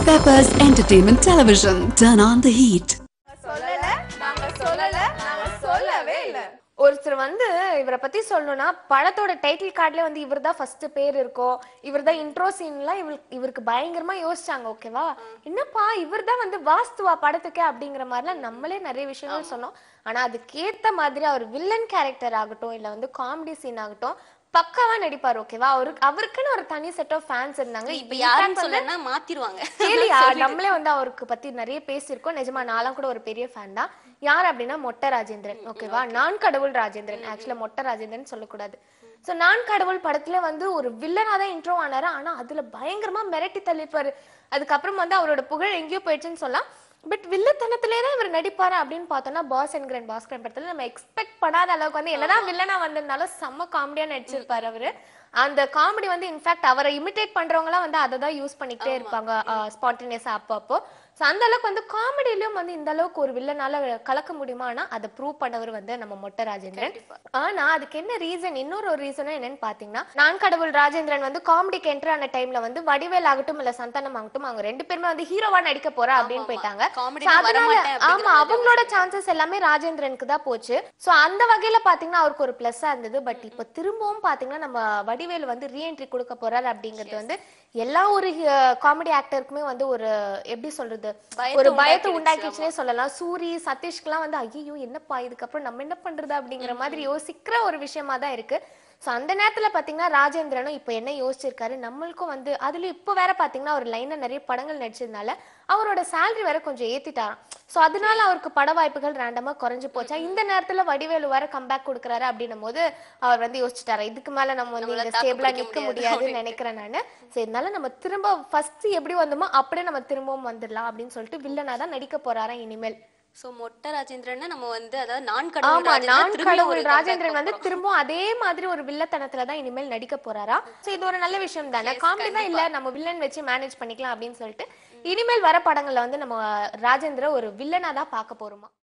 Peppers Entertainment Television. Turn on the heat. சொல்லல நாங்க சொல்லல நாங்க சொல்லவே இல்ல ஒருத்தர் வந்து இவரை பத்தி சொல்லணும்னா படத்தோட டைட்டில் கார்டுல வந்து இவர் தான் ஃபர்ஸ்ட் பேர் இருக்கும் இவர் தான் இன்ட்ரோ சீன்லாம் இவருக்கு இவருக்கு பயங்கரமா யோசிச்சாங்க ஓகேவா என்னப்பா இவர் தான் வந்து வாஸ்துவா படத்துக்கு அப்படிங்கிற மாதிரிலாம் நம்மளே நிறைய விஷயங்கள் சொன்னோம் ஆனா அதுக்கேத்த மாதிரி அவர் வில்லன் கேரக்டர் ஆகட்டும் இல்ல வந்து காமெடி சீன் ஆகட்டும் பக்காவா நடிப்பார் ஓகேவா அவருக்கு அவருக்குன்னு ஒரு தனி செட் ஆஃப் ஃபேன்ஸ் இருந்தாங்க இப்ப in யாருன்னு fact வந்து- சொல்லனா மாத்திருவாங்க கேளியா நம்மளே வந்து அவருக்கு பத்தி நிறைய பேசியிருக்கோம் நிஜமா நான்லாம் கூட ஒரு பெரிய ஃபேன் தான் யார் அப்படின்னா மொட்டை ராஜேந்திரன் ஓகேவா நான் கடவுள் ராஜேந்திரன் ஆக்சுவலா மொட்டை ராஜேந்திரன் சொல்லக்கூடாது சோ நான் கடவுள் படத்துல வந்து ஒரு வில்லனா தான் இன்ட்ரோ ஆனாரு ஆனா அதுல பயங்கரமா மிரட்டி தள்ளிப்பாரு அதுக்கப்புறம் வந்து அவரோட புகழ் எங்கேயோ போயிடுச்சுன்னு சொல்லலாம் பட் வில்லத்தனத்திலே தான் இவர் நடிப்பாரு அப்படின்னு பார்த்தோம்னா பாஸ் என்கிரன் பாஸ்கரன் படத்துல நம்ம எக்ஸ்பெக்ட் பண்ணாத அளவுக்கு வந்து என்னதான் வில்லனா வந்திருந்தாலும் செம்ம காமெடியா நடிச்சிருப்பாரு அவரு அந்த காமெடி வந்து இன்ஃபேக்ட் அவரை இமிடேட் பண்றவங்கலாம் வந்து அதை தான் யூஸ் பண்ணிக்கிட்டே இருப்பாங்க ஸ்பான்டேனியஸா அப்போ அப்போ ஸோ அந்த அளவுக்கு வந்து காமெடியிலும் வந்து இந்த அளவுக்கு ஒரு வில்லனால கலக்க முடியுமா ஆனா அதை ப்ரூவ் பண்ணவர் வந்து நம்ம மொட்டை ராஜேந்திரன் ஆனா அதுக்கு என்ன ரீசன் இன்னொரு ஒரு ரீசனும் என்னன்னு பாத்தீங்கன்னா நான் கடவுள் ராஜேந்திரன் வந்து காமெடிக்கு என்ட்ரு ஆன டைம்ல வந்து வடிவேல் ஆகட்டும் இல்ல சந்தானம் ஆகட்டும் அவங்க ரெண்டு பேருமே வந்து ஹீரோவா நடிக்க போறா அப்படின்னு போயிட்டாங்க Comedy So ல அதனால வரமாட்டேன் அப்படிங்கிற ஆமா அவங்களோட சான்சஸ் எல்லாமே ராஜேந்திரனுக்கு தான் போச்சு சோ அந்த வகையில பாத்தீங்கன்னா அவருக்கு ஒரு பிளஸ்ஸா இருந்தது பட் இப்போ திரும்பவும் பாத்தீங்கன்னா நம்ம வடிவேலு வந்து ரீஎன்ட்ரி கொடுக்க போறாரு அப்படிங்கிறது வந்து எல்லா ஒரு காமெடி ஆக்டருக்குமே வந்து ஒரு எப்படி சொல்றது பயத்தை ஒரு பயத்தை உண்டாக்கிடுச்சு, உண்டாக்கிச்சுனே சொல்லலாம் சூரி சதீஷ்க்குலாம் வந்து ஐயோ என்னப்பா இதுக்கப்புறம் நம்ம என்ன பண்றது அப்படிங்கிற மாதிரி யோசிக்கிற ஒரு விஷயமா தான் இருக்கு சோ அந்த நேரத்துல பாத்தீங்கன்னா ராஜேந்திரனும் இப்போ என்ன யோசிச்சிருக்காரு நம்மளுக்கும் வந்து அதுல இப்போ வேற பாத்தீங்கன்னா ஒரு லைன்ல நிறைய படங்கள் நடிச்சதுனால அவரோட salary வேற கொஞ்சம் ஏத்திட்டாராம் சோ அதனால அவருக்கு பட வாய்ப்புகள் ரேண்டமா குறைஞ்சு போச்சா இந்த நேரத்துல வடிவேலு வேற கம்பேக் கொடுக்குறாரு அப்படின்னும் போது அவர் வந்து யோசிச்சுட்டாரு இதுக்கு மேல நம்ம வந்து நம்மளால இங்க தாக்கு ஸ்டேபிளா பிடிக்க நிக்க முடியாது முடியாதுன்னு அப்படின்ட்டு. நினைக்கிறேன் நானு சோ இதனால நம்ம திரும்ப ஃபர்ஸ்ட் எப்படி வந்தோமோ அப்படியே நம்ம திரும்பவும் வந்துடலாம் அப்படின்னு சொல்லிட்டு வில்லனா தான் நடிக்க போறாராம் இனிமேல் சோ மொட்டை ராஜேந்திரன் நம்ம வந்து அதாவது நான் கடவுள் ஆமா ராஜேந்திரன் நான் திரும்பி கடவுள் ஒரு ராஜேந்திரன் comeback வந்து கொடுக்குறோம். திரும்பவும் அதே மாதிரி ஒரு வில்லத்தனத்துல தான் இனிமேல் நடிக்க போறாரா சோ இது ஒரு நல்ல விஷயம் தானே Yes, காமெடி தான் இல்ல நம்ம வில்லன் வச்சு மேனேஜ் பண்ணிக்கலாம் அப்படின்னு சொல்லிட்டு இனிமேல் வர படங்கள்ல வந்து நம்ம ராஜேந்திர ஒரு வில்லனா தான் பார்க்க போறோமா